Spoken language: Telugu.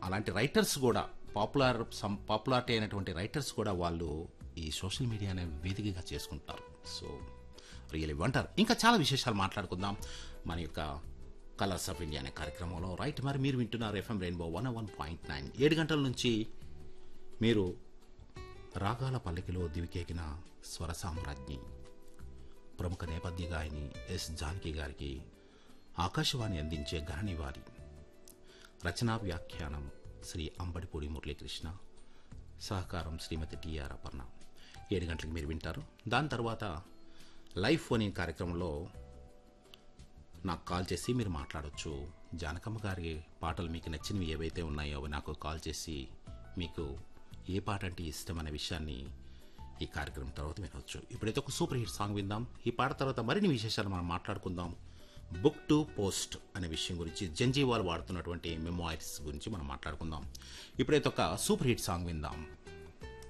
అలాంటి రైటర్స్ కూడా పాపులర్ సం పాపులారిటీ అయినటువంటి రైటర్స్ కూడా వాళ్ళు ఈ సోషల్ మీడియా అనే వేదికగా చేసుకుంటారు సో రియల్ ఇవ్వంటారు ఇంకా చాలా విశేషాలు మాట్లాడుకుందాం మన యొక్క కలర్స్ ఆఫ్ ఇండియా అనే కార్యక్రమంలో రైట్ మరి మీరు వింటున్నారు FM rainbow one one point nine ఏడు గంటల నుంచి మీరు రాగాల పల్లకిలో దివికేకిన స్వర సామ్రాజ్ఞి ప్రముఖ నేపథ్య గాయని ఎస్ జానకి గారికి ఆకాశవాణి అందించే ఘననివారి రచనా వ్యాఖ్యానం శ్రీ అంబడిపూడి మురళీకృష్ణ సహకారం శ్రీమతి టిఆర్ అపర్ణ ఏడు గంటలకు మీరు వింటారు దాని తర్వాత లైవ్ ఫోన్ ఇన్ కార్యక్రమంలో నాకు కాల్ చేసి మీరు మాట్లాడొచ్చు జానకమ్మ గారి పాటలు మీకు నచ్చినవి ఏవైతే ఉన్నాయో అవి నాకు కాల్ చేసి మీకు ఏ పాట అంటే ఇష్టం అనే విషయాన్ని ఈ కార్యక్రమం తర్వాత వినవచ్చు ఇప్పుడైతే ఒక సూపర్ హిట్ సాంగ్ విందాం ఈ పాట తర్వాత మరిన్ని విశేషాలు మనం మాట్లాడుకుందాం బుక్ టు పోస్ట్ అనే విషయం గురించి జంజీవాల్ వాడుతున్నటువంటి మెమోయిర్స్ గురించి మనం మాట్లాడుకుందాం ఇప్పుడైతే ఒక సూపర్ హిట్ సాంగ్ విందాం